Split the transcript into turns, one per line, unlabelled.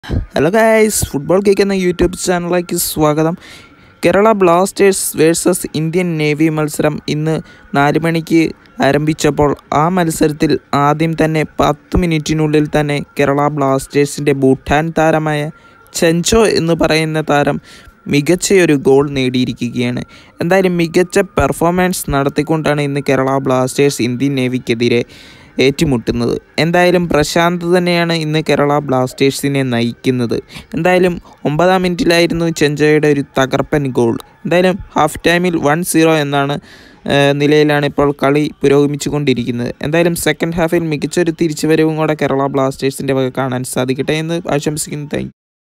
hello guys football cake എന്ന YouTube ചാനലിലേക്ക് സ്വാഗതം Kerala Blasters versus Indian Navy മത്സരം ഇന്ന് നാല് മണിക്ക് ആരംഭിച്ചപ്പോൾ ആ മത്സരത്തിൽ ആദ്യം തന്നെ പത്ത് മിനിറ്റിനുള്ളിൽ തന്നെ കേരള ബ്ലാസ്റ്റേഴ്സിൻ്റെ ഭൂട്ടാൻ താരമായ ചെഞ്ചോ എന്ന് പറയുന്ന താരം മികച്ചയൊരു ഗോൾ നേടിയിരിക്കുകയാണ് എന്തായാലും മികച്ച പെർഫോമൻസ് നടത്തിക്കൊണ്ടാണ് ഇന്ന് കേരള ബ്ലാസ്റ്റേഴ്സ് ഇന്ത്യൻ നേവിക്കെതിരെ ഏറ്റുമുട്ടുന്നത് എന്തായാലും പ്രശാന്ത് തന്നെയാണ് ഇന്ന് കേരള ബ്ലാസ്റ്റേഴ്സിനെ നയിക്കുന്നത് എന്തായാലും ഒമ്പതാം മിനിറ്റിലായിരുന്നു ചെഞ്ചോയുടെ ഒരു തകർപ്പൻ ഗോൾ എന്തായാലും ഹാഫ് ടൈമിൽ വൺ സീറോ എന്നാണ് ആ, നിലയിലാണ് ഇപ്പോൾ കളി പുരോഗമിച്ചു കൊണ്ടിരിക്കുന്നത് എന്തായാലും സെക്കൻഡ് ഹാഫിൽ മികച്ചൊരു തിരിച്ചുവരവും കൂടെ കേരള ബ്ലാസ്റ്റേഴ്സിൻ്റെ വക കാണാൻ സാധിക്കട്ടെ എന്ന് ആശംസിക്കുന്നു താങ്ക്